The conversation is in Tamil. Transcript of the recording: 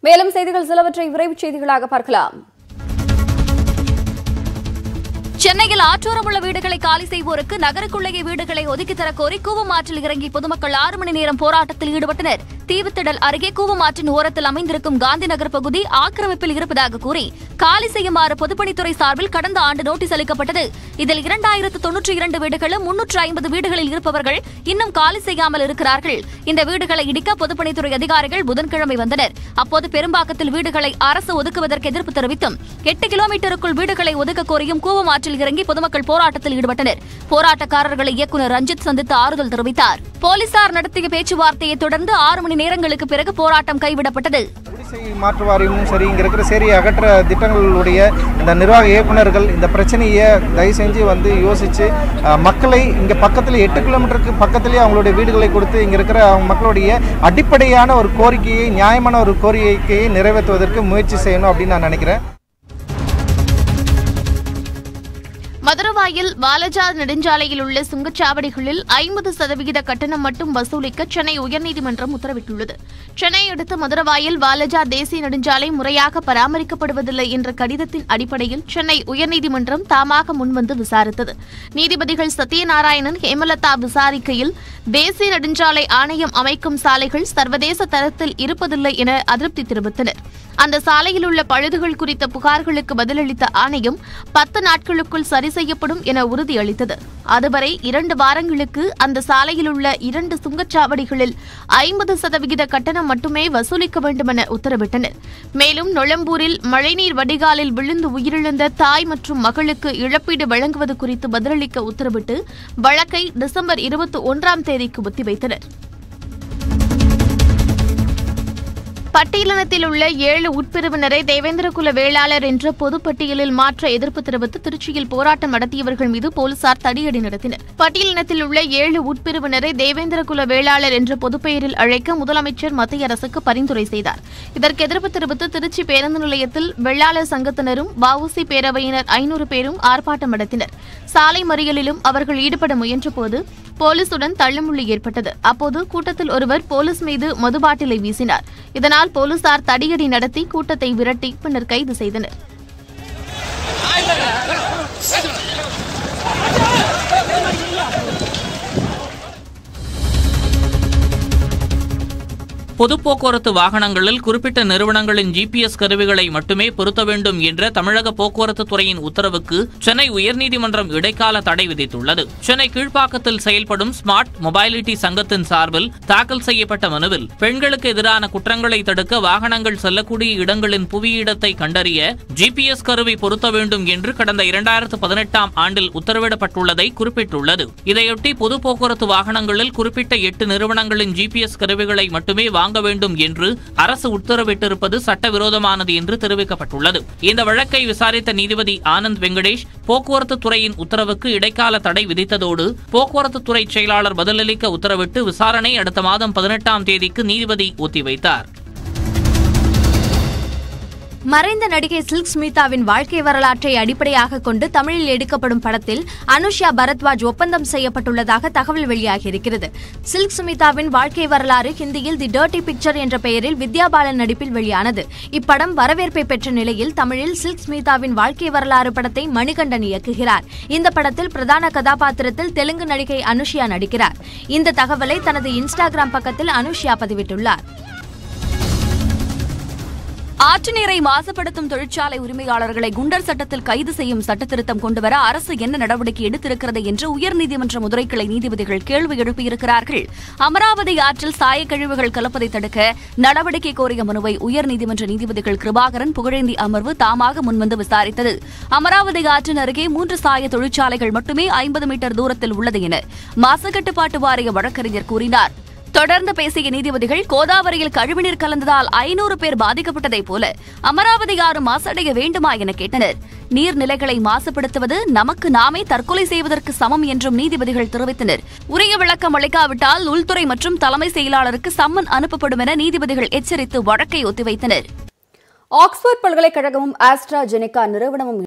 மேலும் செய்திகள் சிலவற்றை விரைவுச் செய்திகளாக பார்க்கலாம் சென்னையில் ஆற்றோரம் உள்ள வீடுகளை காலி செய்வோருக்கு நகருக்குள்ளேயே வீடுகளை ஒதுக்கித் தரக் கோரி கூவம் ஆற்றில் இறங்கி பொதுமக்கள் ஆறு மணி நேரம் போராட்டத்தில் ஈடுபட்டனர் தீவுத்திடல் அருகே கூவம் ஆற்றின் ஓரத்தில் அமைந்திருக்கும் காந்தி நகர் பகுதி ஆக்கிரமிப்பில் இருப்பதாக கூறி காலி செய்யுமாறு பொதுப்பணித்துறை சார்பில் கடந்த ஆண்டு நோட்டீஸ் அளிக்கப்பட்டது இதில் இரண்டாயிரத்து தொன்னூற்றி இரண்டு வீடுகளும் முன்னூற்று ஐம்பது வீடுகளில் இருப்பவர்கள் இன்னும் காலி செய்யாமல் இருக்கிறார்கள் இந்த வீடுகளை இடிக்க பொதுப்பணித்துறை அதிகாரிகள் புதன்கிழமை வந்தனர் அப்போது பெரும்பாக்கத்தில் வீடுகளை அரசு ஒதுக்குவதற்கு எதிர்ப்பு தெரிவித்தும் எட்டு கிலோமீட்டருக்குள் வீடுகளை ஒதுக்க கோரியும் கூவம் ஆற்றில் இறங்கி பொதுமக்கள் போராட்டத்தில் ஈடுபட்டனர் போராட்டக்காரர்களை இயக்குநர் ரஞ்சித் சந்தித்து ஆறுதல் தெரிவித்தார் போலீசார் நடத்திய பேச்சுவார்த்தையை தொடர்ந்து ஆறு மணி நேரங்களுக்கு பிறகு போராட்டம் கைவிடப்பட்டது குடிசை மாற்று வாரியமும் சரி இங்கே இருக்கிற சேரியை அகற்ற திட்டங்களுடைய இந்த நிர்வாக இயக்குனர்கள் இந்த பிரச்சனையை தயவு செஞ்சு வந்து யோசித்து மக்களை இங்கே பக்கத்தில் எட்டு கிலோமீட்டருக்கு பக்கத்துலேயே அவங்களுடைய வீடுகளை கொடுத்து இங்கே இருக்கிற அவங்க மக்களுடைய அடிப்படையான ஒரு கோரிக்கையை நியாயமான ஒரு கோரிக்கையை நிறைவேற்றுவதற்கு முயற்சி செய்யணும் அப்படின்னு நான் நினைக்கிறேன் மதுரவாயில் வாலஜா நெடுஞ்சாலையில் உள்ள சுங்கச்சாவடிகளில் ஐம்பது சதவிகித கட்டணம் மட்டும் வசூலிக்க சென்னை உயர்நீதிமன்றம் உத்தரவிட்டுள்ளது சென்னை அடுத்த மதுரவாயில் வாலஜா தேசிய நெடுஞ்சாலை முறையாக பராமரிக்கப்படுவதில்லை என்ற கடிதத்தின் அடிப்படையில் சென்னை உயர்நீதிமன்றம் தாமாக முன்வந்து விசாரித்தது நீதிபதிகள் சத்யநாராயணன் ஹேமலதா விசாரிக்கையில் தேசிய நெடுஞ்சாலை ஆணையம் அமைக்கும் சாலைகள் சர்வதேச தரத்தில் இருப்பதில்லை என அதிருப்தி தெரிவித்தனர் அந்த சாலையில் உள்ள பழுதுகள் குறித்த புகார்களுக்கு பதிலளித்த ஆணையம் பத்து நாட்களுக்குள் சரி செய்யப்படும் என உறுதியளித்தது அதுவரை இரண்டு வாரங்களுக்கு அந்த சாலையில் உள்ள இரண்டு சுங்கச்சாவடிகளில் ஐம்பது சதவிகித கட்டணம் மட்டுமே வசூலிக்க வேண்டுமென உத்தரவிட்டனர் மேலும் நொளம்பூரில் மழைநீர் வடிகாலில் விழுந்து உயிரிழந்த தாய் மற்றும் மகளுக்கு இழப்பீடு வழங்குவது குறித்து பதிலளிக்க உத்தரவிட்டு வழக்கை டிசம்பர் இருபத்தி ஒன்றாம் தேதிக்கு ஒத்திவைத்தனர் பட்டியலினத்தில் உள்ள ஏழு உட்பிரிவினரை தேவேந்திரகுல வேளாளர் என்ற பொதுப்பட்டியலில் மாற்ற எதிர்ப்பு தெரிவித்து திருச்சியில் போராட்டம் நடத்தியவர்கள் மீது போலீசார் தடியடி நடத்தினர் பட்டியலினத்தில் உள்ள ஏழு உட்பிரிவினரை தேவேந்திரகுல வேளாளர் என்ற பொதுப்பெயரில் அழைக்க முதலமைச்சர் மத்திய அரசுக்கு பரிந்துரை செய்தார் இதற்கு எதிர்ப்பு தெரிவித்து திருச்சி பேருந்து நிலையத்தில் வெள்ளாளர் சங்கத்தினரும் வஉசி பேரவையினர் ஐநூறு பேரும் ஆர்ப்பாட்டம் நடத்தினர் சாலை மறியலிலும் அவர்கள் ஈடுபட முயன்றபோது போலீசுடன் தள்ளுமுள்ளி ஏற்பட்டது அப்போது கூட்டத்தில் ஒருவர் போலீஸ் மீது மதுபாட்டிலை வீசினார் இதனால் போலீசார் தடியடி நடத்தி கூட்டத்தை விரட்டி பின்னர் கைது செய்தனர் பொது போக்குவரத்து வாகனங்களில் குறிப்பிட்ட நிறுவனங்களின் ஜிபிஎஸ் கருவிகளை மட்டுமே பொருத்த வேண்டும் என்ற தமிழக போக்குவரத்து துறையின் உத்தரவுக்கு சென்னை உயர்நீதிமன்றம் இடைக்கால தடை விதித்துள்ளது சென்னை கீழ்ப்பாக்கத்தில் செயல்படும் ஸ்மார்ட் மொபைலிட்டி சங்கத்தின் சார்பில் தாக்கல் செய்யப்பட்ட மனுவில் பெண்களுக்கு எதிரான குற்றங்களை தடுக்க வாகனங்கள் செல்லக்கூடிய இடங்களின் புவியிடத்தை கண்டறிய ஜிபிஎஸ் கருவி பொருத்த வேண்டும் என்று கடந்த இரண்டாயிரத்து பதினெட்டாம் ஆண்டில் உத்தரவிடப்பட்டுள்ளதை குறிப்பிட்டுள்ளது இதையொட்டி பொது போக்குவரத்து வாகனங்களில் குறிப்பிட்ட எட்டு நிறுவனங்களின் ஜிபிஎஸ் கருவிகளை மட்டுமே வாங்க வேண்டும் என்று அரசு உத்தரவிட்டிருப்பது சட்டவிரோதமானது என்று தெரிவிக்கப்பட்டுள்ளது இந்த வழக்கை விசாரித்த நீதிபதி ஆனந்த் வெங்கடேஷ் போக்குவரத்து துறையின் உத்தரவுக்கு இடைக்கால தடை விதித்ததோடு போக்குவரத்து துறை செயலாளர் பதிலளிக்க உத்தரவிட்டு விசாரணை அடுத்த மாதம் பதினெட்டாம் தேதிக்கு நீதிபதி ஒத்திவைத்தார் மறைந்த நடிகை சில்க் ஸ்மிதாவின் வாழ்க்கை வரலாற்றை அடிப்படையாக கொண்டு தமிழில் எடுக்கப்படும் படத்தில் அனுஷ்யா பரத்வாஜ் ஒப்பந்தம் செய்யப்பட்டுள்ளதாக தகவல் வெளியாகியிருக்கிறது சில்க் ஸ்மிதாவின் வாழ்க்கை வரலாறு ஹிந்தியில் தி டர்ட்டி பிக்சர் என்ற பெயரில் வித்யா பாலன் நடிப்பில் வெளியானது இப்படம் வரவேற்பை பெற்ற நிலையில் தமிழில் சில்க் ஸ்மிதாவின் வாழ்க்கை வரலாறு படத்தை மணிகண்டன் இயக்குகிறார் இந்த படத்தில் பிரதான கதாபாத்திரத்தில் தெலுங்கு நடிகை அனுஷ்யா நடிக்கிறார் இந்த தகவலை தனது இன்ஸ்டாகிராம் பக்கத்தில் அனுஷ்யா பதிவிட்டுள்ளார் ஆற்று நீரை மாசுபடுத்தும் தொழிற்சாலை உரிமையாளர்களை குண்டர் சட்டத்தில் கைது செய்யும் சட்டத்திருத்தம் கொண்டுவர அரசு என்ன நடவடிக்கை எடுத்திருக்கிறது என்று உயர்நீதிமன்ற முதுரைக்கிளை நீதிபதிகள் கேள்வி எழுப்பியிருக்கிறார்கள் அமராவதி ஆற்றில் சாயக்கழிவுகள் கலப்பதை தடுக்க நடவடிக்கை கோரிய மனுவை உயர்நீதிமன்ற நீதிபதிகள் கிருபாகரன் புகழேந்தி அமர்வு தாமாக முன்வந்து விசாரித்தது அமராவதி ஆற்றின் அருகே மூன்று சாய தொழிற்சாலைகள் மட்டுமே ஐம்பது மீட்டர் தூரத்தில் உள்ளது என மாசு கட்டுப்பாட்டு வாரிய வழக்கறிஞர் கூறினார் தொடர்ந்து பேசிய நீதிபதிகள் கோதாவரியில் கழிவுநீர் கலந்ததால் ஐநூறு பேர் பாதிக்கப்பட்டதைப் போல அமராவதி ஆறு மாசடைய வேண்டுமா என கேட்டனர் நீர்நிலைகளை மாசுபடுத்துவது நமக்கு நாமே தற்கொலை செய்வதற்கு சமம் என்றும் நீதிபதிகள் தெரிவித்தனர் உரிய விளக்கம் அளிக்காவிட்டால் உள்துறை மற்றும் தலைமை செயலாளருக்கு சம்மன் அனுப்பப்படும் என நீதிபதிகள் எச்சரித்து வழக்கை ஒத்திவைத்தனர் ஆக்ஸ்போர்ட் பல்கலைக்கழகமும் ஆஸ்ட்ராஜெனிகா நிறுவனமும்